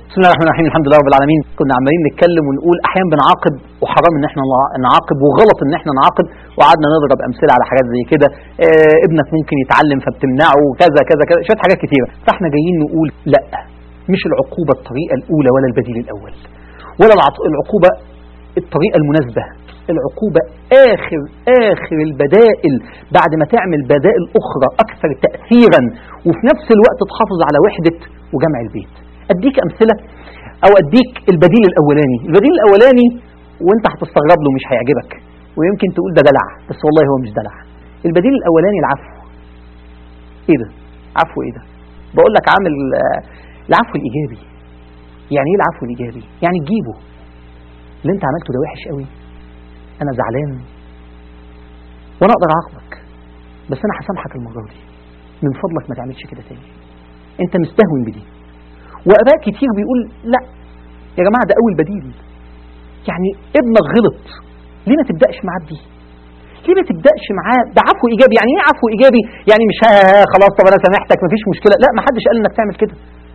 بسم الله الرحمن الرحيم الحمد لله رب العالمين كنا عمالين نتكلم ونقول احيانا بنعاقب وحرام ان احنا نعاقب وغلط ان احنا نعاقب وقعدنا نضرب امثله على حاجات زي كده اه ابنك ممكن يتعلم فبتمنعه كذا كذا كذا شويه حاجات كتيره فاحنا جايين نقول لا مش العقوبه الطريقه الاولى ولا البديل الاول ولا العقوبه الطريقه المناسبه العقوبة آخر آخر البدائل بعد ما تعمل بدائل أخرى أكثر تأثيرا وفي نفس الوقت تحافظ على وحدة وجمع البيت أديك أمثلة أو أديك البديل الأولاني البديل الأولاني وأنت هتستغرب له مش هيعجبك ويمكن تقول ده دلع بس والله هو مش دلع البديل الأولاني العفو إيه ده عفو إيه ده بقول لك عامل العفو الإيجابي يعني إيه العفو الإيجابي يعني تجيبه اللي أنت عملته ده وحش قوي أنا زعلان وأنا أقدر أعاقبك بس أنا هسامحك المرة دي من فضلك ما تعملش كده تاني أنت مستهون بدي وآباء كتير بيقول لا يا جماعة ده أول بديل يعني ابنك غلط ليه ما تبدأش معاه بدي ليه ما تبدأش معاه بعفو إيجابي يعني إيه عفو إيجابي يعني مش ها خلاص طب أنا سامحتك مفيش مشكلة لا ما حدش قال إنك تعمل كده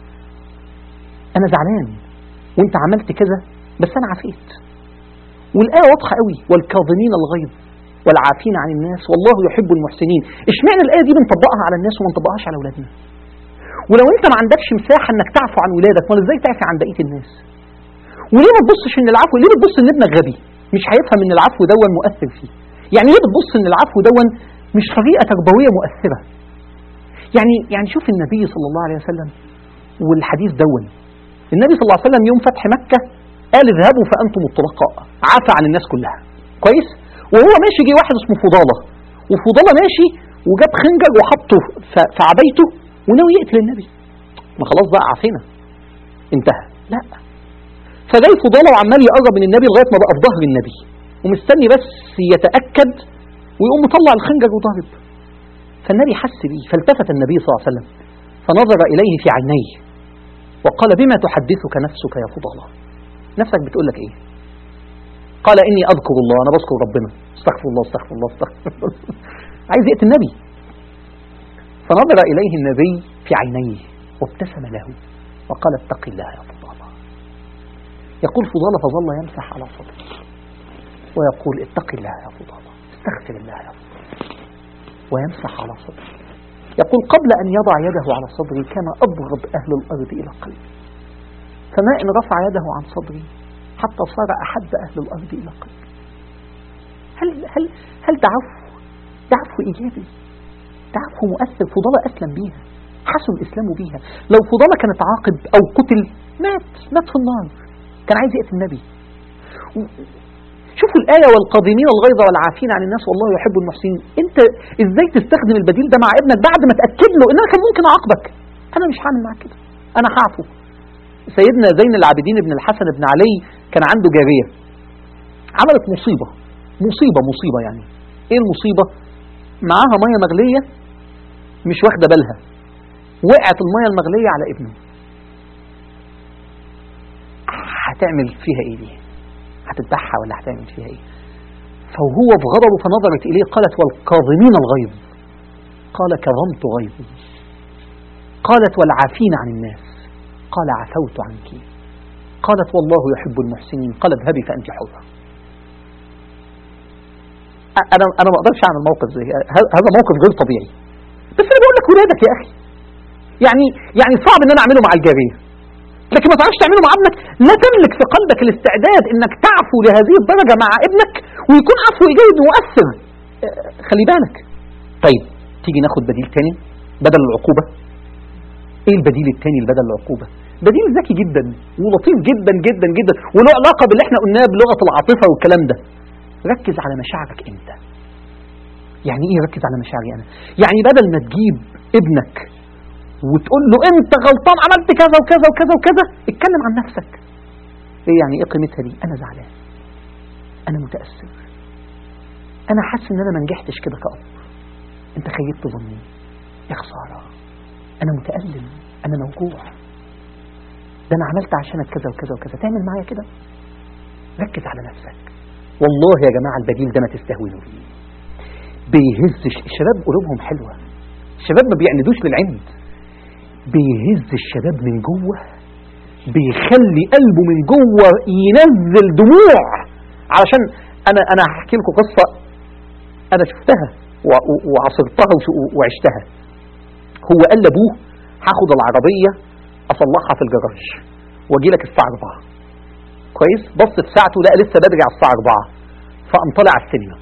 أنا زعلان وأنت عملت كذا بس أنا عفيت والآية واضحة قوي والكاظمين الغيظ والعافين عن الناس والله يحب المحسنين اشمعنى الآية دي بنطبقها على الناس وما نطبقهاش على أولادنا ولو أنت ما عندكش مساحة إنك تعفو عن ولادك امال إزاي تعفي عن بقية الناس وليه ما تبصش إن العفو ليه بتبص إن ابنك غبي مش هيفهم إن العفو دون مؤثر فيه يعني ليه بتبص إن العفو دون مش طريقة تربوية مؤثرة يعني يعني شوف النبي صلى الله عليه وسلم والحديث دون النبي صلى الله عليه وسلم يوم فتح مكة قال اذهبوا فأنتم الطلقاء عفى عن الناس كلها كويس وهو ماشي جه واحد اسمه فضالة وفضالة ماشي وجاب خنجر وحطه في عبيته وناوي يقتل النبي ما خلاص بقى عافينا انتهى لا فجاي فضالة وعمال يقرب من النبي لغاية ما بقى في ظهر النبي ومستني بس يتأكد ويقوم مطلع الخنجر وضارب فالنبي حس بيه فالتفت النبي صلى الله عليه وسلم فنظر إليه في عينيه وقال بما تحدثك نفسك يا فضالة نفسك بتقول لك ايه قال اني اذكر الله انا بذكر ربنا استغفر الله استغفر الله استغفر الله عايز يقتل النبي فنظر اليه النبي في عينيه وابتسم له وقال اتق الله يا فضالة يقول فضالة فظل يمسح على صدره ويقول اتق الله يا فضالة استغفر الله يا فضالة ويمسح على صدره يقول قبل أن يضع يده على صدري كان أبغض أهل الأرض إلى قلبي فما إن رفع يده عن صدري حتى صار أحب أهل الأرض إلى قلبي هل, هل, هل ده عفو ده عفو إيجابي ده عفو مؤثر فضالة أسلم بيها حسن الإسلام بيها لو فضالة كانت عاقب أو قتل مات مات في النار كان عايز يقتل النبي شوفوا الآية والقاضمين الغيظ والعافين عن الناس والله يحب المحسنين انت ازاي تستخدم البديل ده مع ابنك بعد ما تأكد له ان انا كان ممكن اعاقبك انا مش هعمل معاك كده انا هعفو سيدنا زين العابدين بن الحسن بن علي كان عنده جارية عملت مصيبة مصيبة مصيبة يعني ايه المصيبة معاها مية مغلية مش واخدة بالها وقعت المية المغلية على ابنه هتعمل فيها ايه دي هتذبحها ولا هتعمل فيها ايه فهو بغضبه فنظرت اليه قالت والكاظمين الغيظ قال كظمت غيظي قالت والعافين عن الناس قال عفوت عنك قالت والله يحب المحسنين قال اذهبي فأنت حرة أنا أنا ما أقدرش أعمل موقف زي هذا موقف غير طبيعي بس أنا بقول لك ولادك يا أخي يعني يعني صعب إن أنا أعمله مع الجارية لكن ما تعرفش تعمله مع ابنك لا تملك في قلبك الاستعداد إنك تعفو لهذه الدرجة مع ابنك ويكون عفو إيجابي مؤثر خلي بالك طيب تيجي ناخد بديل تاني بدل العقوبة ايه البديل التاني بدل العقوبة بديل ذكي جدا ولطيف جدا جدا جدا وله علاقة باللي احنا قلناه بلغة العاطفة والكلام ده ركز على مشاعرك انت يعني ايه ركز على مشاعري انا يعني بدل ما تجيب ابنك وتقول له انت غلطان عملت كذا وكذا وكذا وكذا اتكلم عن نفسك ايه يعني ايه قيمتها دي انا زعلان انا متأثر انا حاسس ان انا ما نجحتش كده كأب انت خيبت ظني يا خساره أنا متألم أنا موجوع ده أنا عملت عشانك كذا وكذا وكذا تعمل معايا كده ركز على نفسك والله يا جماعة البديل ده ما تستهونوا فيه بيهز الشباب قلوبهم حلوة الشباب ما بيعندوش للعند بيهز الشباب من جوه بيخلي قلبه من جوه ينزل دموع علشان انا انا هحكي لكم قصه انا شفتها و- و- وعصرتها وش- وعشتها هو قال لابوه هاخد العربيه اصلحها في الجراج واجي لك الساعه 4 كويس بص في ساعته لقى لسه بدري على الساعه 4 فقام طالع على السينما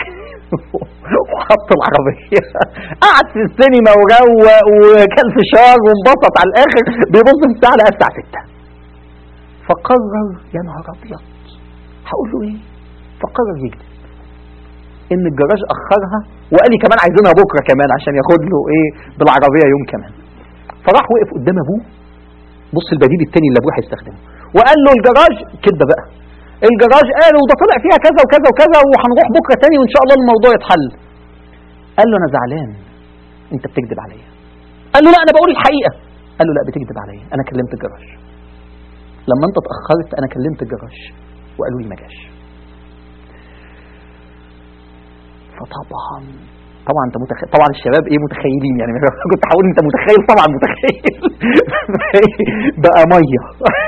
وحط العربية قعد في السينما وروق وكل فشار وانبسط على الآخر بيبص في الساعة لقى الساعة 6 فقرر يا نهار أبيض هقول له إيه؟ فقرر يكذب إن الجراج أخرها وقال لي كمان عايزينها بكرة كمان عشان ياخد له إيه بالعربية يوم كمان فراح وقف قدام أبوه بص البديل التاني اللي أبوه هيستخدمه وقال له الجراج كده بقى الجراج قال وده طلع فيها كذا وكذا وكذا وهنروح بكره تاني وان شاء الله الموضوع يتحل قال له انا زعلان انت بتكذب عليا قال له لا انا بقول الحقيقه قال له لا بتكذب عليا انا كلمت الجراج لما انت اتاخرت انا كلمت الجراج وقالوا لي ما جاش فطبعا طبعا انت متخيل طبعا الشباب ايه متخيلين يعني كنت هقول انت متخيل طبعا متخيل بقى ميه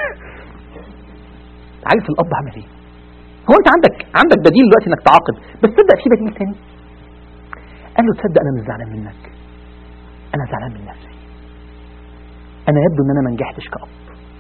عارف الاب عمل ايه هو انت عندك عندك بديل دلوقتي انك تعاقب بس تصدق في بديل تاني قال له تصدق انا مش زعلان منك انا زعلان من نفسي انا يبدو ان انا ما نجحتش كاب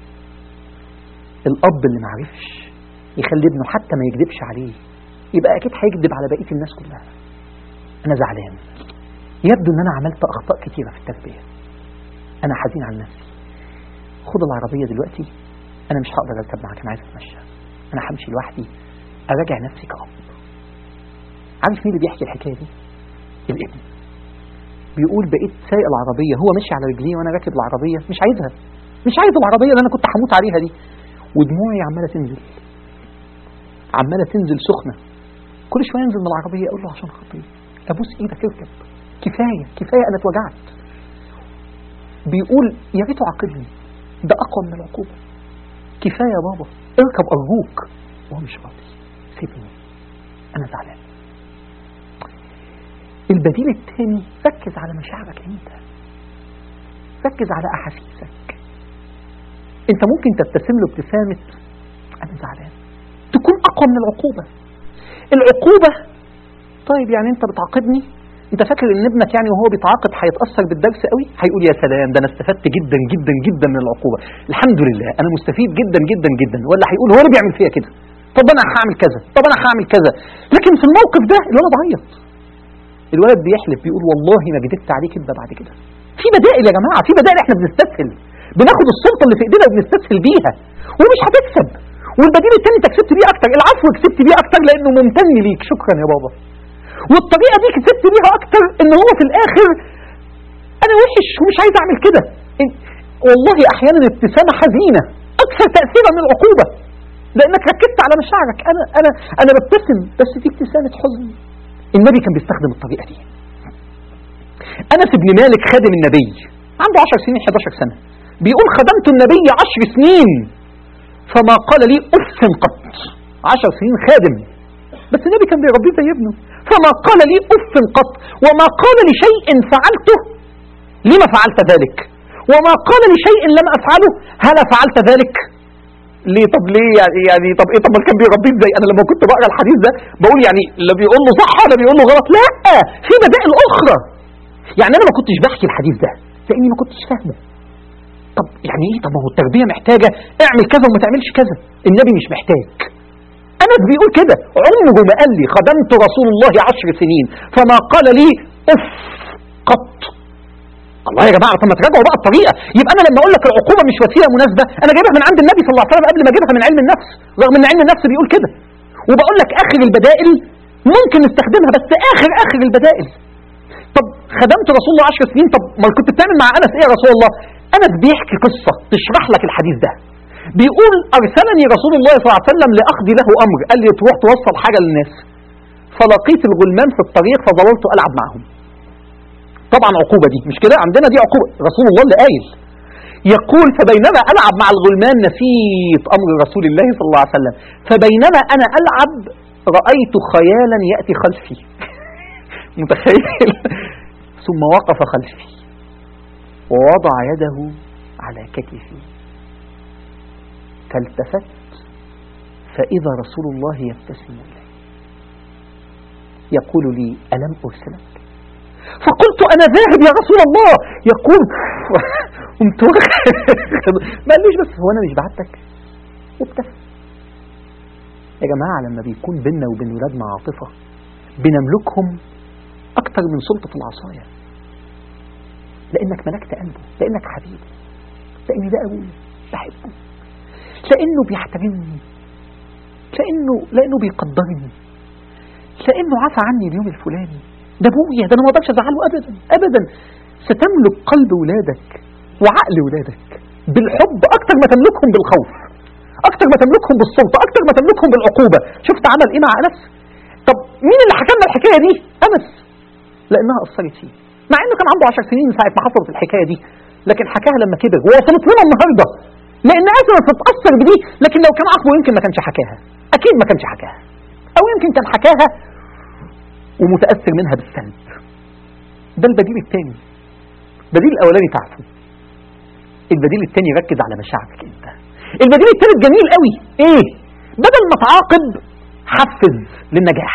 الاب اللي ما عرفش يخلي ابنه حتى ما يكذبش عليه يبقى اكيد هيكذب على بقيه الناس كلها انا زعلان يبدو ان انا عملت اخطاء كتيره في التربيه انا حزين على نفسي خد العربيه دلوقتي انا مش هقدر اركب معاك انا عايز اتمشى انا همشي لوحدي اراجع نفسي كأب عارف مين اللي بيحكي الحكايه دي الابن بيقول بقيت سايق العربيه هو ماشي على رجليه وانا راكب العربيه مش عايزها مش عايز العربيه اللي انا كنت هموت عليها دي ودموعي عماله تنزل عماله تنزل سخنه كل شويه انزل من العربيه اقول له عشان خاطري ابوس ايدك اركب كفايه كفايه انا اتوجعت بيقول يا ريته عاقبني ده اقوى من العقوبه كفايه يا بابا اركب ارجوك وهو مش راضي سيبني انا زعلان البديل الثاني ركز على مشاعرك انت ركز على احاسيسك انت ممكن تبتسم له ابتسامه انا زعلان تكون اقوى من العقوبه العقوبه طيب يعني انت بتعاقبني انت فاكر ان ابنك يعني وهو بيتعاقب هيتاثر بالدرس قوي هيقول يا سلام ده انا استفدت جدا جدا جدا من العقوبه الحمد لله انا مستفيد جدا جدا جدا ولا هيقول هو اللي بيعمل فيا كده طب انا هعمل كذا طب انا هعمل كذا لكن في الموقف ده الولد عيط الولد بيحلف بيقول والله ما كدبت عليك كده بعد كده في بدائل يا جماعه في بدائل احنا بنستسهل بناخد السلطه اللي في ايدينا وبنستسهل بيها ومش هتكسب والبديل التاني انت كسبت بيه اكتر العفو كسبت بيه اكتر لانه ممتن ليك شكرا يا بابا والطريقه دي كسبت بيها اكتر ان هو في الاخر انا وحش ومش عايز اعمل كده إن- والله احيانا ابتسامه حزينه اكثر تاثيرا من العقوبه لانك ركزت على مشاعرك انا انا انا ببتسم بس دي ابتسامه حزن النبي كان بيستخدم الطريقه دي انس بن مالك خادم النبي عنده 10 سنين 11 سنه بيقول خدمت النبي 10 سنين فما قال لي اف قط 10 سنين خادم بس النبي كان بيربيه زي ابنه فما قال لي اف قط وما قال لشيء فعلته لما فعلت ذلك وما قال لشيء لم افعله هل فعلت ذلك ليه طب ليه يعني, يعني طب ايه طب ما كان بيربيه ازاي انا لما كنت بقرا الحديث ده بقول يعني لا بيقول له صح ولا بيقول له غلط لا في بدائل اخرى يعني انا ما كنتش بحكي الحديث ده لاني ما كنتش فاهمه طب يعني ايه طب ما هو التربيه محتاجه اعمل كذا وما تعملش كذا النبي مش محتاج انس بيقول كده عمره ما قال لي خدمت رسول الله عشر سنين فما قال لي اف قط الله يا جماعه طب ما تراجعوا بقى الطريقه يبقى انا لما اقول لك العقوبه مش وسيله مناسبه انا جايبها من عند النبي صلى الله عليه وسلم قبل ما اجيبها من علم النفس رغم ان علم النفس بيقول كده وبقول لك اخر البدائل ممكن نستخدمها بس اخر اخر البدائل طب خدمت رسول الله 10 سنين طب ما كنت بتعمل مع انس ايه يا رسول الله انس بيحكي قصه تشرح لك الحديث ده بيقول ارسلني رسول الله صلى الله عليه وسلم لاقضي له امر قال لي تروح توصل حاجه للناس فلقيت الغلمان في الطريق فظللت العب معهم طبعا عقوبه دي مش كده عندنا دي عقوبه رسول الله اللي قايل يقول فبينما العب مع الغلمان نسيت امر رسول الله صلى الله عليه وسلم فبينما انا العب رايت خيالا ياتي خلفي متخيل ثم وقف خلفي ووضع يده على كتفي فالتفت فإذا رسول الله يبتسم إلي يقول لي ألم أرسلك فقلت أنا ذاهب يا رسول الله يقول قمت ما قالوش بس هو أنا مش بعتك وابتسم يا جماعة لما بيكون بيننا وبين ولادنا عاطفة بنملكهم أكتر من سلطة العصاية لأنك ملكت قلبه لأنك حبيبه لأن ده أبويا بحبه لأنه بيحترمني لأنه لأنه بيقدرني لأنه عفى عني اليوم الفلاني ده أبويا ده أنا ما أقدرش أزعله أبدا أبدا ستملك قلب ولادك وعقل ولادك بالحب أكتر ما تملكهم بالخوف أكتر ما تملكهم بالسلطة أكتر ما تملكهم بالعقوبة شفت عمل إيه مع أنس طب مين اللي حكى لنا الحكاية دي أنس لأنها أثرت فيه مع إنه كان عنده 10 سنين ساعة ما حصلت الحكاية دي لكن حكاها لما كبر ووصلت لنا النهارده لأن أسرة تتأثر بدي لكن لو كان عقله يمكن ما كانش حكاها أكيد ما كانش حكاها أو يمكن كان حكاها ومتأثر منها بالسلب ده البديل الثاني البديل الأولاني تعرفه البديل الثاني ركز على مشاعرك أنت البديل الثالث جميل قوي إيه بدل ما تعاقب حفز للنجاح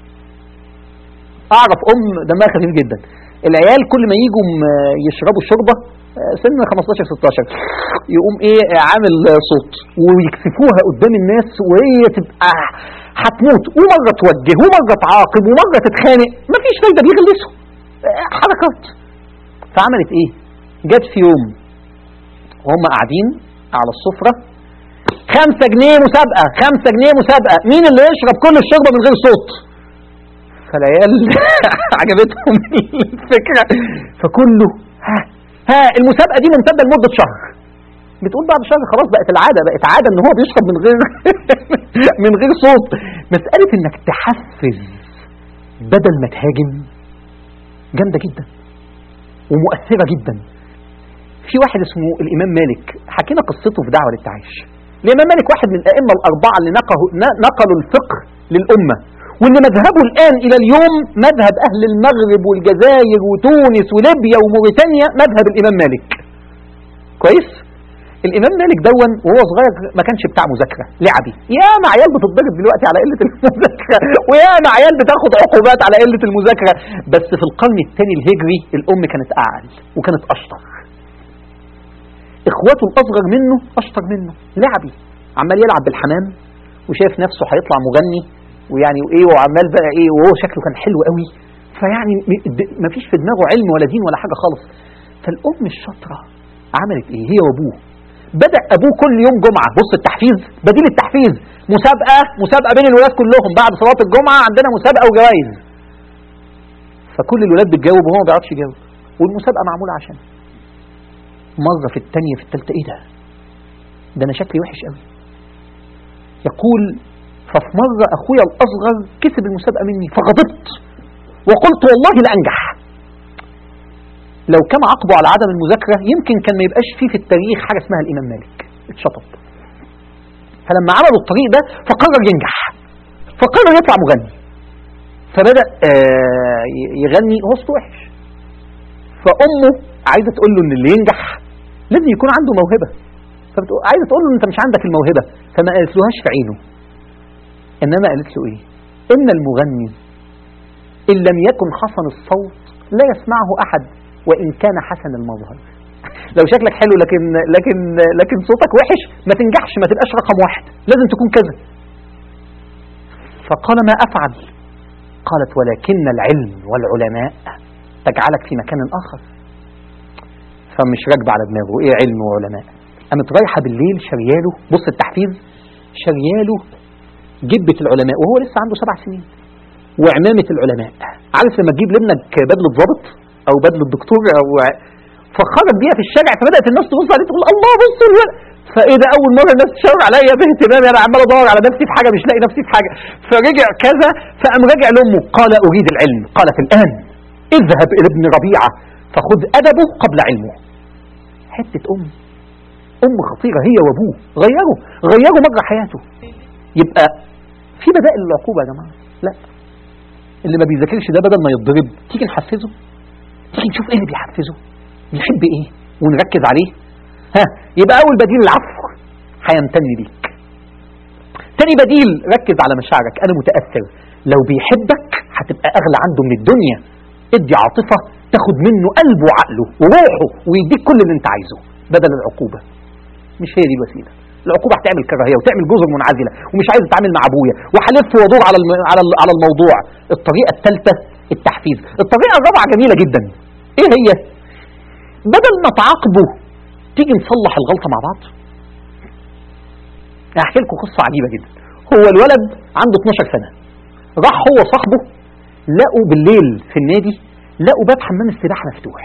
أعرف أم دمها خفيف جدا العيال كل ما يجوا م- يشربوا شوربة آه، سن 15 16 يقوم ايه آه، عامل آه، صوت ويكسفوها قدام الناس وهي تبقى هتموت ومره توجه ومره تعاقب ومره تتخانق مفيش فايده بيغلسوا آه، حركات فعملت ايه؟ جت في يوم وهم قاعدين على السفره خمسة جنيه مسابقة خمسة جنيه مسابقة مين اللي يشرب كل الشوربة من غير صوت فالعيال عجبتهم الفكرة فكله ها ها المسابقة دي ممتدة لمدة شهر بتقول بعد شهر خلاص بقت العادة بقت عادة ان هو بيشرب من غير من غير صوت مسألة انك تحفز بدل ما تهاجم جامدة جدا ومؤثرة جدا في واحد اسمه الإمام مالك حكينا قصته في دعوة للتعايش الإمام مالك واحد من الأئمة الأربعة اللي نقلوا, نقلوا الفقه للأمة وان مذهبه الآن إلى اليوم مذهب أهل المغرب والجزائر وتونس وليبيا وموريتانيا مذهب الإمام مالك كويس الإمام مالك دون وهو صغير ما كانش بتاع مذاكرة لعبي يا ما عيال بتتضرب دلوقتي على قلة المذاكرة ويا ما عيال بتاخد عقوبات على قلة المذاكرة بس في القرن الثاني الهجري الأم كانت أعقل وكانت أشطر إخواته الأصغر منه أشطر منه لعبي عمال يلعب بالحمام وشايف نفسه هيطلع مغني ويعني وايه وعمال بقى ايه وهو شكله كان حلو قوي فيعني ما فيش في دماغه علم ولا دين ولا حاجه خالص فالام الشاطره عملت ايه هي وابوه بدا ابوه كل يوم جمعه بص التحفيز بديل التحفيز مسابقه مسابقه بين الولاد كلهم بعد صلاه الجمعه عندنا مسابقه وجوائز فكل الولاد بتجاوب وهو ما بيعرفش يجاوب والمسابقه معموله عشان مره في الثانيه في الثالثه ايه ده ده انا شكلي وحش قوي يقول ففي مرة أخويا الأصغر كسب المسابقة مني فغضبت وقلت والله لأنجح لو كان عاقبه على عدم المذاكرة يمكن كان ما يبقاش فيه في التاريخ حاجة اسمها الإمام مالك اتشطب فلما عملوا الطريق ده فقرر ينجح فقرر يطلع مغني فبدأ آه يغني هو صوته وحش فأمه عايزة تقول له إن اللي ينجح لازم يكون عنده موهبة فبتقول عايزة تقول له أنت مش عندك الموهبة فما قالتلهاش في عينه إنما قالت له إيه إن المغني إن لم يكن حسن الصوت لا يسمعه أحد وإن كان حسن المظهر لو شكلك حلو لكن لكن لكن صوتك وحش ما تنجحش ما تبقاش رقم واحد لازم تكون كذا فقال ما أفعل قالت ولكن العلم والعلماء تجعلك في مكان آخر فمش راكبة على دماغه إيه علم وعلماء قامت رايحة بالليل شرياله بص التحفيز شرياله جبة العلماء وهو لسه عنده سبع سنين وعمامة العلماء عارف لما تجيب لابنك بدلة ضابط أو بدلة دكتور أو فخرج بيها في الشارع فبدأت الناس تبص عليه تقول الله بص الولد فايه ده اول مره الناس تشاور عليا باهتمام انا عمال ادور على نفسي في حاجه مش لاقي نفسي في حاجه فرجع كذا فقام راجع لامه قال اريد العلم قالت الان اذهب الى ابن ربيعه فخذ ادبه قبل علمه حته ام ام خطيره هي وابوه غيروا غيروا مجرى حياته يبقى في بدائل للعقوبه يا جماعه لا اللي ما بيذاكرش ده بدل ما يتضرب تيجي نحفزه تيجي نشوف ايه اللي بيحفزه بيحب ايه ونركز عليه ها يبقى اول بديل العفو هيمتن ليك تاني بديل ركز على مشاعرك انا متاثر لو بيحبك هتبقى اغلى عنده من الدنيا ادي عاطفه تاخد منه قلبه وعقله وروحه ويديك كل اللي انت عايزه بدل العقوبه مش هي دي الوسيله العقوبه هتعمل كراهيه وتعمل جزر منعزله ومش عايز اتعامل مع ابويا وهلف وادور على الم... على ال- على الموضوع الطريقه الثالثه التحفيز الطريقه الرابعه جميله جدا ايه هي بدل ما تعاقبه تيجي نصلح الغلطه مع بعض هحكي لكم قصه عجيبه جدا هو الولد عنده 12 سنه راح هو وصاحبه لقوا بالليل في النادي لقوا باب حمام السباحه مفتوح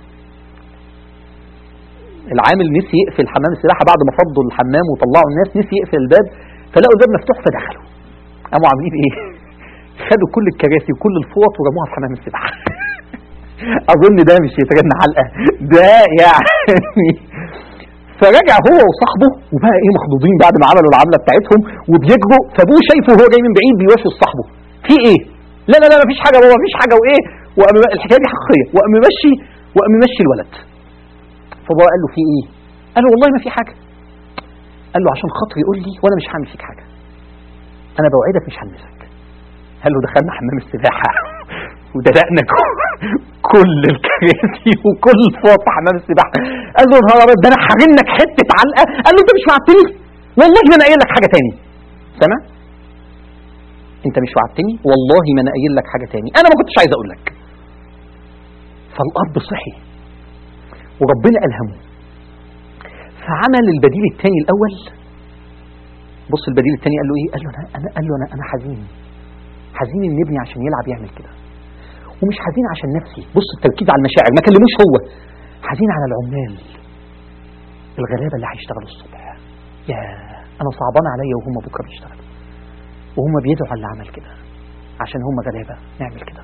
العامل نسي يقفل حمام السباحه بعد ما فضوا الحمام وطلعوا الناس نسي يقفل الباب فلقوا الباب مفتوح فدخلوا قاموا عاملين ايه خدوا كل الكراسي وكل الفوط ورموها في حمام السباحه اظن ده مش يترن حلقه ده يعني فرجع هو وصاحبه وبقى ايه مخضوضين بعد ما عملوا العمله بتاعتهم وبيجروا فابوه شايفه وهو جاي من بعيد بيوشوش صاحبه في ايه لا لا لا مفيش حاجه بابا مفيش حاجه وايه وقام الحكايه دي حقيقيه وقام ممشي وقام ممشي الولد فبابا قال له في ايه قال له والله ما في حاجه قال له عشان خاطري قول لي وانا مش هعمل فيك حاجه انا بوعدك مش هلمسك قال له دخلنا حمام السباحه ودلقنا كل الكراسي وكل فوط حمام السباحه قال له نهار ابيض ده انا هرنك حته علقه قال له انت مش وعدتني والله ما انا قايل لك حاجه تاني سامع انت مش وعدتني والله ما انا قايل لك حاجه تاني انا ما كنتش عايز اقول لك فالاب صحي وربنا الهمه فعمل البديل الثاني الاول بص البديل الثاني قال له ايه قال له انا انا قال له انا انا حزين حزين ان ابني عشان يلعب يعمل كده ومش حزين عشان نفسي بص التركيز على المشاعر ما كلموش هو حزين على العمال الغلابه اللي هيشتغلوا الصبح يا انا صعبان عليا وهم بكره بيشتغلوا وهم بيدعوا على اللي عمل كده عشان هم غلابه نعمل كده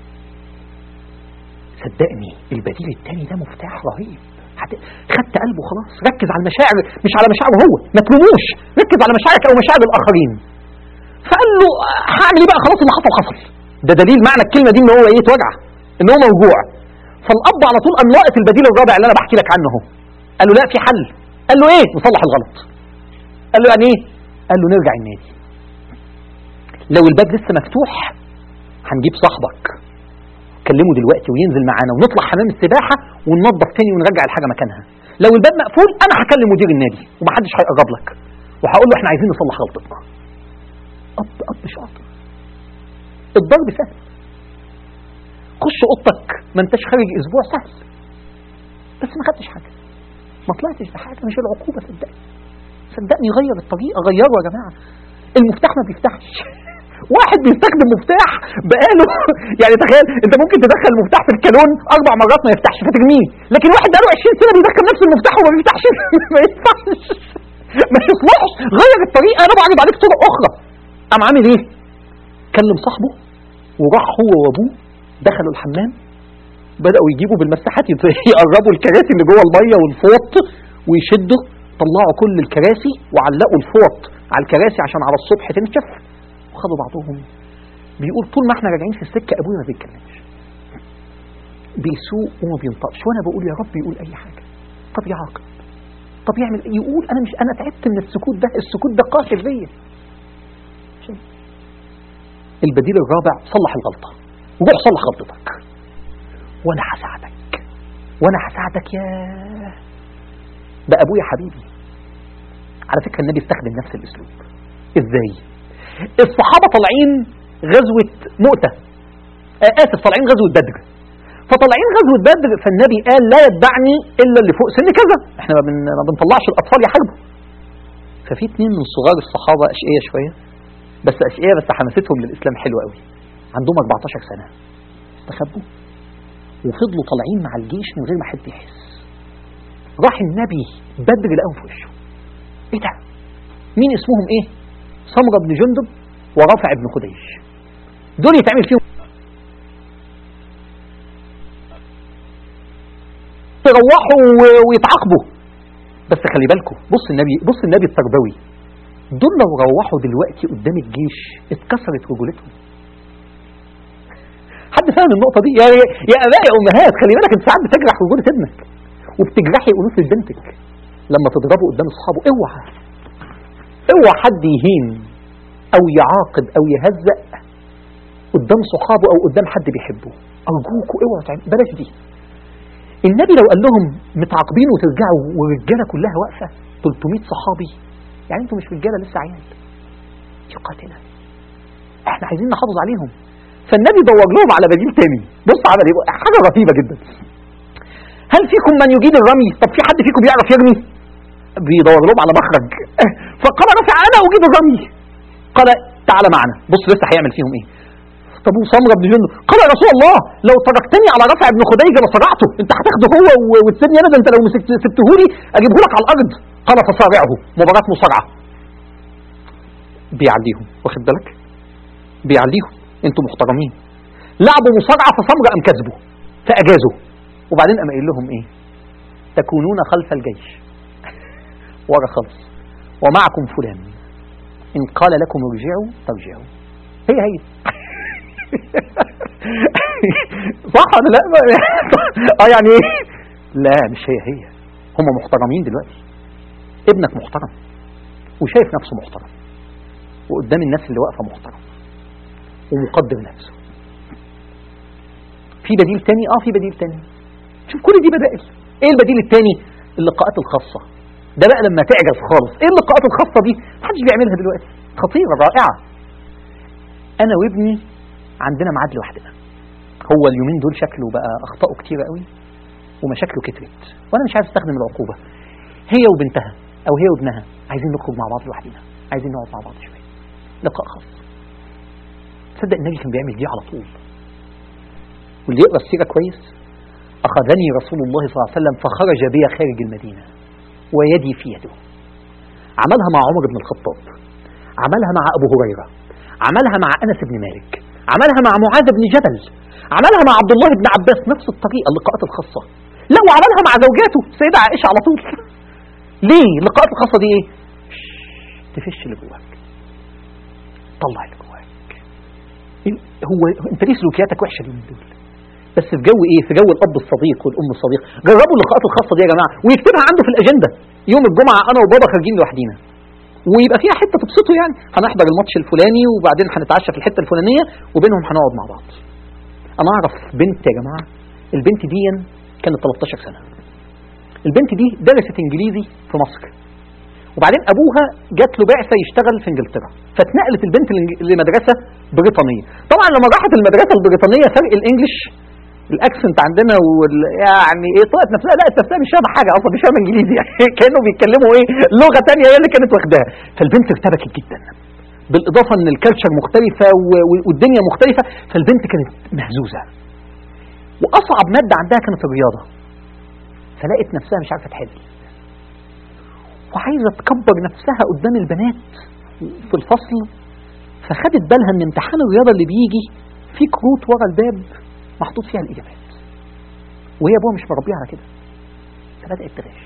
صدقني البديل التاني ده مفتاح رهيب هت- خدت قلبه خلاص ركز على المشاعر مش على مشاعره هو ما تلوموش ركز على مشاعرك او مشاعر الاخرين فقال له هعمل ايه بقى خلاص اللي حصل حصل ده دليل معنى الكلمه دي ان هو ايه اتوجع ان هو موجوع فالاب على طول قام لاقط البديل الرابع اللي انا بحكي لك عنه اهو قال له لا في حل قال له ايه نصلح الغلط قال له يعني ايه قال له نرجع النادي لو الباب لسه مفتوح هنجيب صاحبك كلمه دلوقتي وينزل معانا ونطلع حمام السباحه وننظف تاني ونرجع الحاجه مكانها لو الباب مقفول انا هكلم مدير النادي ومحدش هيقرب لك وهقول له احنا عايزين نصلح غلطتنا اب اب شاطر الضرب سهل خش اوضتك ما انتش خارج اسبوع سهل بس ما خدتش حاجه ما طلعتش بحاجه مش العقوبه صدقني صدقني غير الطريقه غيره يا جماعه المفتاح ما بيفتحش واحد بيستخدم مفتاح بقاله يعني تخيل انت ممكن تدخل المفتاح في الكالون اربع مرات ما يفتحش فترميه لكن واحد بقاله 20 سنه بيدخل نفس المفتاح وما بيفتحش ما يفتحش ما يصلحش غير الطريقه انا بعرض عليك طرق اخرى قام عامل ايه؟ كلم صاحبه وراح هو وابوه دخلوا الحمام بدأوا يجيبوا بالمساحات يت- يقربوا الكراسي اللي جوه الميه والفوط ويشدوا طلعوا كل الكراسي وعلقوا الفوط على الكراسي عشان على الصبح تنشف وخدوا بعضهم بيقول طول ما احنا راجعين في السكه ابويا ما بيتكلمش بيسوق وما بينطقش وانا بقول يا رب يقول اي حاجه طب يعاقب طب يعمل إيه؟ يقول انا مش انا تعبت من السكوت ده السكوت ده قاتل ليا البديل الرابع صلح الغلطه وروح صلح غلطتك وانا هساعدك وانا هساعدك يا ده ابويا حبيبي على فكره النبي استخدم نفس الاسلوب ازاي الصحابه طالعين غزوه مؤته آه اسف طالعين غزوه بدر فطالعين غزوه بدر فالنبي قال لا يتبعني الا اللي فوق سن كذا احنا ما, بن... ما بنطلعش الاطفال يحاربوا ففي اتنين من صغار الصحابه اشقيه شويه بس اشقيه بس حماستهم للاسلام حلوه قوي عندهم 14 سنه استخبوا وفضلوا طالعين مع الجيش من غير ما حد يحس راح النبي بدر لقاهم في وشه ايه ده مين اسمهم ايه سمره بن جندب ورافع بن خديج دول يتعمل فيهم يروحوا و- ويتعاقبوا بس خلي بالكم بص النبي بص النبي التربوي دول لو روحوا دلوقتي قدام الجيش اتكسرت رجولتهم حد فاهم النقطه دي يا يا اباء يا امهات خلي بالك انت ساعات بتجرح رجوله ابنك وبتجرحي انوثه بنتك لما تضربه قدام اصحابه اوعى اوعى حد يهين او يعاقب او يهزأ قدام صحابه او قدام حد بيحبه ارجوكوا اوعوا تعملوا بلاش دي النبي لو قال لهم متعاقبين وترجعوا والرجاله كلها واقفه 300 صحابي يعني انتوا مش رجاله لسه عيال دي قاتله احنا عايزين نحافظ عليهم فالنبي دور لهم على بديل تاني بص عمل ايه حاجه رهيبه جدا هل فيكم من يجيد الرمي طب في حد فيكم بيعرف يرمي بيدور لهم على مخرج فقال رفع انا اجيد الرمي قال تعالى معنا بص لسه هيعمل فيهم ايه طب وسمرة بن جندب قال يا رسول الله لو تركتني على رفع ابن خديجه لصرعته انت هتاخده هو و- وتسيبني انا ده انت لو مسكت سبته لي اجيبه لك على الارض قال فصارعه مباراه مصارعه بيعليهم واخد بالك بيعليهم انتوا محترمين لعبوا مصارعه فسمرة قام كسبه فاجازوا وبعدين قام قايل لهم ايه تكونون خلف الجيش ورا خالص ومعكم فلان ان قال لكم ارجعوا ترجعوا هي هي صح ولا لا اه يعني ايه لا مش هي هي هم محترمين دلوقتي ابنك محترم وشايف نفسه محترم وقدام الناس اللي واقفه محترم ومقدر نفسه في بديل تاني اه في بديل تاني شوف كل دي بدائل ايه البديل التاني اللقاءات الخاصه ده بقى لما تعجز خالص ايه اللقاءات الخاصه دي محدش بيعملها دلوقتي خطيره رائعه انا وابني عندنا ميعاد لوحدنا هو اليومين دول شكله بقى اخطائه كتيره قوي ومشاكله كترت وانا مش عارف استخدم العقوبه هي وبنتها او هي وابنها عايزين نخرج مع بعض لوحدنا عايزين نقعد مع بعض شويه لقاء خاص تصدق النبي كان بيعمل دي على طول واللي يقرا السيره كويس اخذني رسول الله صلى الله عليه وسلم فخرج بي خارج المدينه ويدي في يده عملها مع عمر بن الخطاب عملها مع ابو هريره عملها مع انس بن مالك عملها مع معاذ بن جبل عملها مع عبد الله بن عباس نفس الطريقه اللقاءات الخاصه لا وعملها مع زوجاته السيده عائشه على طول ليه اللقاءات الخاصه دي ايه تفش اللي جواك طلع اللي جواك إيه؟ هو انت ليه سلوكياتك وحشه اليومين دول بس في جو ايه في جو الاب الصديق والام الصديق جربوا اللقاءات الخاصه دي يا جماعه ويكتبها عنده في الاجنده يوم الجمعه انا وبابا خارجين لوحدينا ويبقى فيها حته تبسطه يعني هنحضر الماتش الفلاني وبعدين هنتعشى في الحته الفلانيه وبينهم هنقعد مع بعض انا اعرف بنت يا جماعه البنت دي كانت 13 سنه البنت دي درست انجليزي في مصر وبعدين ابوها جات له بعثه يشتغل في انجلترا فاتنقلت البنت لإنج- لمدرسه بريطانيه طبعا لما راحت المدرسه البريطانيه فرق الانجليش الاكسنت عندنا وال... يعني ايه طلعت نفسها لا نفسها مش فاهمه حاجه اصلا مش فاهمه انجليزي يعني كانوا بيتكلموا ايه لغه ثانيه هي اللي كانت واخداها فالبنت ارتبكت جدا بالاضافه ان الكالتشر مختلفه و- و- والدنيا مختلفه فالبنت كانت مهزوزه واصعب ماده عندها كانت الرياضه فلقت نفسها مش عارفه تحل وعايزه تكبر نفسها قدام البنات في الفصل فخدت بالها ان امتحان الرياضه اللي بيجي في كروت ورا الباب محطوط فيها الاجابات وهي ابوها مش مربيها على كده فبدات تغش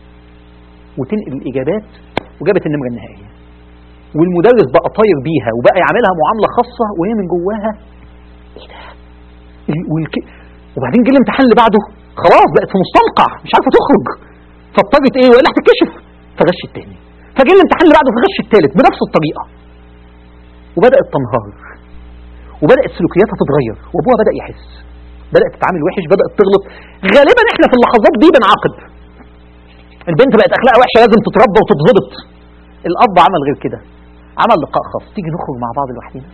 وتنقل الاجابات وجابت النمره النهائيه والمدرس بقى طاير بيها وبقى يعملها معامله خاصه وهي من جواها ايه ده ال- والك... وبعدين جه الامتحان اللي بعده خلاص بقت في مستنقع مش عارفه تخرج فاضطرت ايه والا هتتكشف فغش التاني فجه الامتحان اللي بعده فغش التالت بنفس الطريقه وبدات تنهار وبدات سلوكياتها تتغير وابوها بدا يحس بدات تتعامل وحش بدات تغلط غالبا احنا في اللحظات دي بنعاقب البنت بقت اخلاقها وحشه لازم تتربى وتتظبط الاب عمل غير كده عمل لقاء خاص تيجي نخرج مع بعض لوحدينا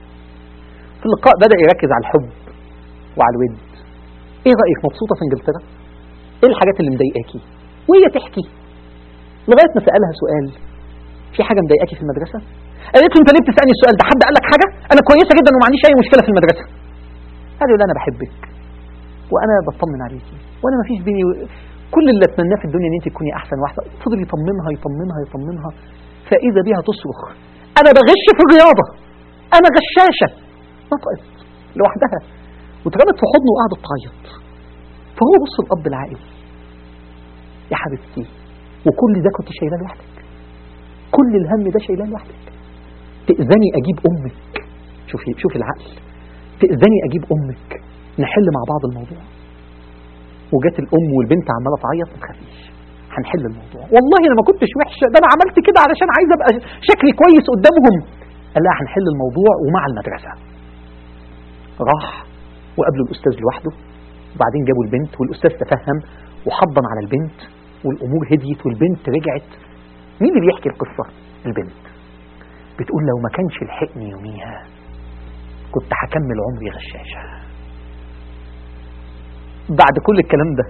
في اللقاء بدا يركز على الحب وعلى الود ايه رايك مبسوطه في انجلترا ايه الحاجات اللي مضايقاكي وهي تحكي لغايه ما سالها سؤال في حاجه مضايقاكي في المدرسه قالت له انت ليه بتسالني السؤال ده حد قال لك حاجه انا كويسه جدا وما عنديش اي مشكله في المدرسه قال له لا انا بحبك وانا بطمن عليكي وانا ما فيش بيني و... كل اللي اتمناه في الدنيا ان انت تكوني احسن واحده فضل يطمنها يطمنها يطمنها فاذا بها تصرخ انا بغش في الرياضه انا غشاشه نطقت لوحدها واترمت في حضنه وقعدت تعيط فهو بص الاب العاقل يا حبيبتي وكل ده كنت شايلاه لوحدك كل الهم ده شايلاه لوحدك تأذني أجيب أمك شوفي شوفي العقل تأذني أجيب أمك نحل مع بعض الموضوع وجت الأم والبنت عمالة تعيط ما تخافيش هنحل الموضوع والله انا ما كنتش وحشه ده انا عملت كده علشان عايز ابقى شكلي كويس قدامهم قال لا هنحل الموضوع ومع المدرسه راح وقابله الاستاذ لوحده وبعدين جابوا البنت والاستاذ تفهم وحضن على البنت والامور هديت والبنت رجعت مين اللي بيحكي القصه البنت بتقول لو ما كانش لحقني يوميها كنت هكمل عمري غشاشه بعد كل الكلام ده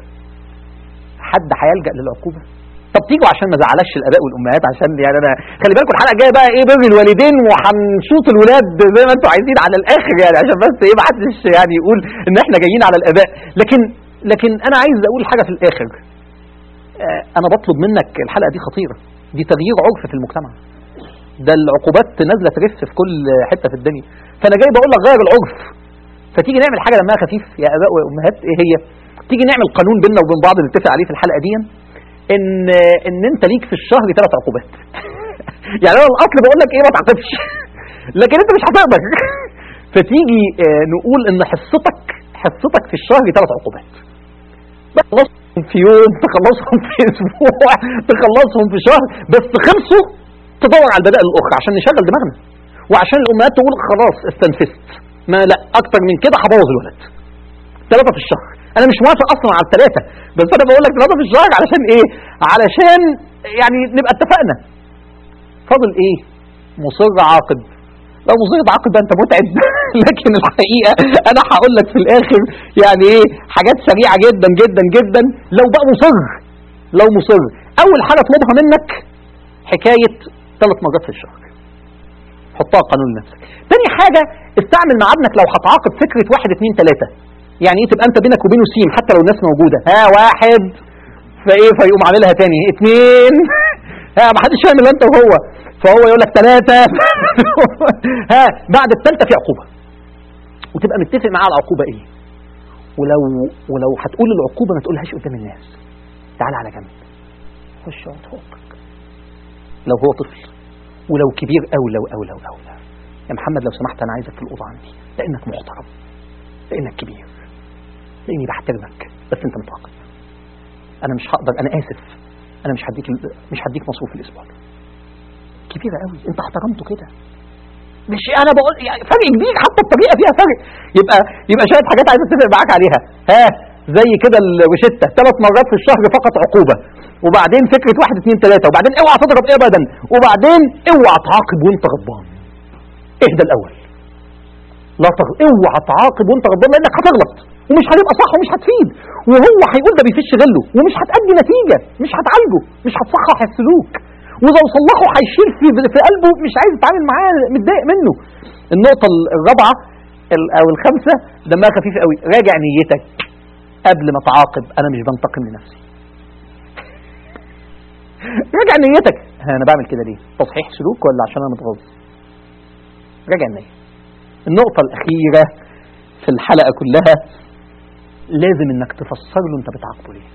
حد هيلجأ للعقوبة طب تيجوا عشان ما زعلش الاباء والامهات عشان يعني انا خلي بالكم الحلقه الجايه بقى ايه بر الوالدين وهنشوط الولاد زي ما انتم عايزين على الاخر يعني عشان بس ايه ما حدش يعني يقول ان احنا جايين على الاباء لكن لكن انا عايز اقول حاجه في الاخر آه، انا بطلب منك الحلقه دي خطيره دي تغيير عرف في المجتمع ده العقوبات نازله ترف في كل حته في الدنيا فانا جاي بقول لك غير العرف فتيجي نعمل حاجه دمها خفيف يا اباء وامهات ايه هي تيجي نعمل قانون بيننا وبين بعض نتفق عليه في الحلقه دي ان ان انت ليك في الشهر ثلاث عقوبات يعني انا الاصل بقول لك ايه ما تعاقبش لكن انت مش هتقدر فتيجي آه، نقول ان حصتك حصتك في الشهر ثلاث عقوبات تخلصهم في يوم تخلصهم في اسبوع تخلصهم في شهر بس خلصوا تدور على البدائل الاخرى عشان نشغل دماغنا وعشان الامهات تقول خلاص استنفذت ما لا اكتر من كده هبوظ الولد ثلاثه في الشهر انا مش موافق اصلا على الثلاثه بس انا بقول لك ثلاثه في الشهر علشان ايه علشان يعني نبقى اتفقنا فاضل ايه مصر عاقد لو مصر عاقد ده انت متعب لكن الحقيقه انا هقول لك في الاخر يعني ايه حاجات سريعه جدا جدا جدا لو بقى مصر لو مصر اول حاجه اطلبها منك حكايه ثلاث مرات في الشهر حطها قانون لنفسك تاني حاجه استعمل مع ابنك لو هتعاقب فكره واحد اتنين تلاته يعني ايه تبقى انت بينك وبينه سين حتى لو الناس موجوده ها واحد فايه فيقوم عاملها تاني اتنين ها ما حدش فاهم الا انت وهو فهو يقول لك ثلاثه ها بعد الثالثه في عقوبه وتبقى متفق معاه على العقوبه ايه ولو ولو هتقول العقوبه ما تقولهاش قدام الناس تعال على جنب خش اقعد فوقك لو هو طفل ولو كبير أولى وأولى وأولى يا محمد لو سمحت أنا عايزك في الأوضة عندي لأنك محترم لأنك كبير لأني بحترمك بس أنت متعاقب أنا مش هقدر أنا آسف أنا مش هديك مش هديك مصروف الأسبوع ده كبيرة قوي أنت احترمته كده مش انا بقول يعني فرق كبير حتى الطريقه فيها فرق يبقى يبقى شويه حاجات عايز اتفق معاك عليها ها زي كده الروشته ثلاث مرات في الشهر فقط عقوبه وبعدين فكره واحد اثنين ثلاثه وبعدين اوعى تضرب ابدا وبعدين اوعى تعاقب وانت غضبان اهدى الاول لا تغ... اوعى تعاقب وانت غضبان لانك هتغلط ومش هتبقى صح ومش هتفيد وهو هيقول ده بيفش غله ومش هتأدي نتيجه مش هتعالجه مش هتصحح السلوك ولو صلحه هيشيل في في قلبه مش عايز يتعامل معاه متضايق منه النقطه الرابعه ال- او الخامسه دمها خفيف قوي راجع نيتك قبل ما تعاقب انا مش بنتقم لنفسي راجع نيتك ها انا بعمل كده ليه تصحيح سلوك ولا عشان انا متغاظ راجع النية النقطة الأخيرة في الحلقة كلها لازم انك تفسر له انت بتعاقبه ليه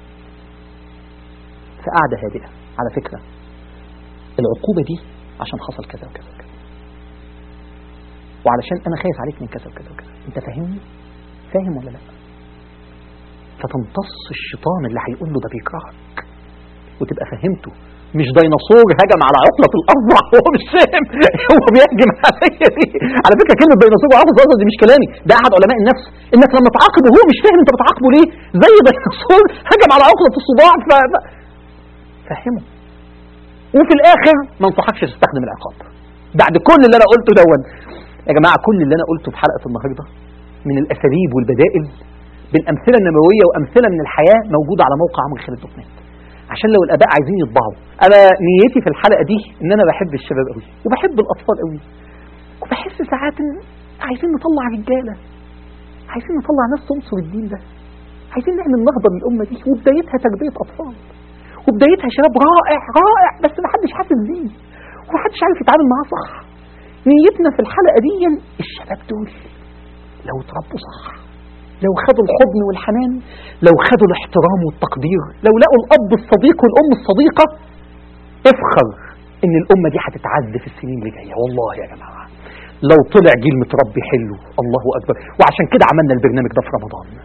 في قعدة هادئة على فكرة العقوبة دي عشان حصل كذا وكذا وكذا وعلشان انا خايف عليك من كذا وكذا وكذا انت فاهمني فاهم ولا لا فتمتص الشيطان اللي هيقول له ده بيكرهك وتبقى فهمته مش ديناصور هجم على عقلة الأربع وهو مش فاهم هو بيهجم عليا دي على فكرة كلمة ديناصور وعقلة الأربع دي مش كلامي ده أحد علماء النفس إنك لما تعاقب وهو مش فاهم أنت بتعاقبه ليه زي ديناصور هجم على عقلة الصباع ف... ف- فهمه وفي الآخر ما انصحكش تستخدم العقاب بعد كل اللي أنا قلته دون يا جماعة كل اللي أنا قلته في حلقة النهاردة من الأساليب والبدائل بالأمثلة النموية وأمثلة من الحياة موجودة على موقع عمرو خالد دوت نت عشان لو الاباء عايزين يطبعوا انا نيتي في الحلقه دي ان انا بحب الشباب قوي وبحب الاطفال قوي وبحس ساعات ان عايزين نطلع رجاله عايزين نطلع ناس تنصر الدين ده عايزين نعمل نهضه للامه دي وبدايتها تربيه اطفال وبدايتها شباب رائع رائع بس ما حدش حاسس بيه ومحدش عارف يتعامل معاه صح نيتنا في الحلقه دي الشباب دول لو اتربوا صح لو خدوا الحضن والحنان لو خدوا الاحترام والتقدير لو لقوا الأب الصديق والأم الصديقة افخر إن الأمة دي هتتعز في السنين اللي جاية والله يا جماعة لو طلع جيل متربي حلو الله أكبر وعشان كده عملنا البرنامج ده في رمضان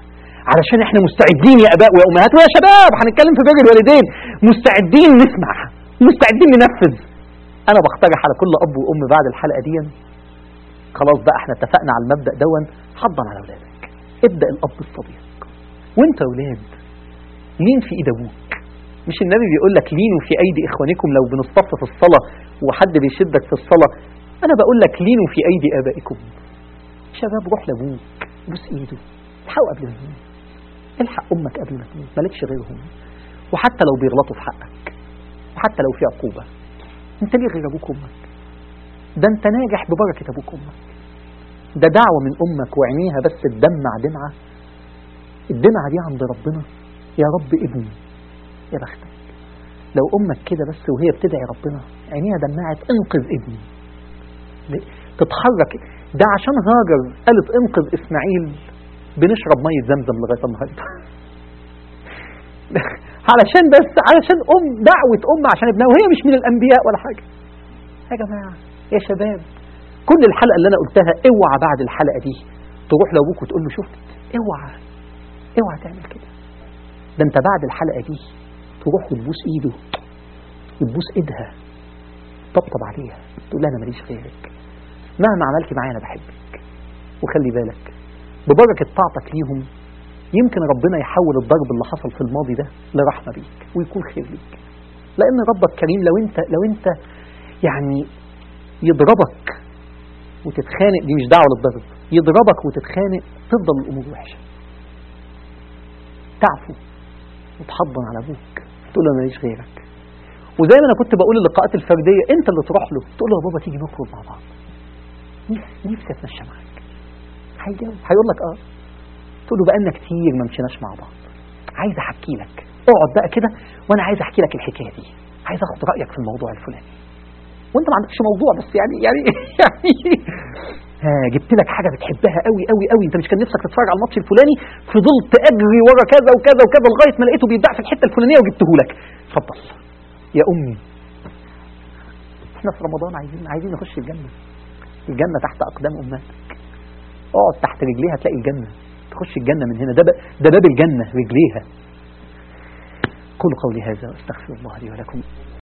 علشان احنا مستعدين يا اباء ويا امهات ويا شباب هنتكلم في بر الوالدين مستعدين نسمع مستعدين ننفذ انا بقترح على كل اب وام بعد الحلقه دي خلاص بقى احنا اتفقنا على المبدا دون حضن على اولادك ابدا الاب الصديق وانت يا اولاد لين في ايد ابوك مش النبي بيقول لك لينوا في ايدي اخوانكم لو بنصطف في الصلاه وحد بيشدك في الصلاه انا بقول لك لينوا في ايدي ابائكم شباب روح لابوك بوس ايده الحقه قبل ما يموت الحق امك قبل ما تموت مالكش غيرهم وحتى لو بيغلطوا في حقك وحتى لو في عقوبه انت ليه غير ابوك وامك ده انت ناجح ببركه ابوك وامك ده دعوه من امك وعينيها بس تدمع دمعه الدمعه دي عند ربنا يا رب ابني يا بختك لو امك كده بس وهي بتدعي ربنا عينيها دمعت انقذ ابني تتحرك ده عشان هاجر قالت انقذ اسماعيل بنشرب ميه زمزم لغايه النهارده علشان بس علشان ام دعوه ام عشان ابنها وهي مش من الانبياء ولا حاجه يا جماعه يا شباب كل الحلقه اللي انا قلتها اوعى بعد الحلقه دي تروح لابوك وتقول له شفت اوعى اوعى تعمل كده ده انت بعد الحلقه دي تروح وتبوس ايده وتبوس ايدها طبطب عليها تقول لها انا ماليش غيرك مهما عملتي معايا انا بحبك وخلي بالك ببركه طاعتك ليهم يمكن ربنا يحول الضرب اللي حصل في الماضي ده لرحمه بيك ويكون خير ليك لان ربك كريم لو انت لو انت يعني يضربك وتتخانق دي مش دعوه للضرب يضربك وتتخانق تفضل الامور وحشه تعفو وتحضن على ابوك تقول له انا ماليش غيرك وزي ما انا كنت بقول اللقاءات الفرديه انت اللي تروح له تقول له يا بابا تيجي نخرج مع بعض نفسي اتمشى معاك هيجاوب هيقول لك اه تقول له بقالنا كتير ما مشيناش مع بعض عايز احكي لك اقعد بقى كده وانا عايز احكي لك الحكايه دي عايز اخد رايك في الموضوع الفلاني وانت ما عندكش موضوع بس يعني يعني يعني ها جبت لك حاجه بتحبها قوي قوي قوي انت مش كان نفسك تتفرج على الماتش الفلاني فضلت اجري ورا كذا وكذا وكذا لغايه ما لقيته بيتباع في الحته الفلانيه وجبته لك اتفضل يا امي احنا في رمضان عايزين عايزين نخش الجنه الجنه تحت اقدام امهاتك اقعد تحت رجليها تلاقي الجنه تخش الجنه من هنا ده ده باب الجنه رجليها قولوا قولي هذا واستغفر الله لي ولكم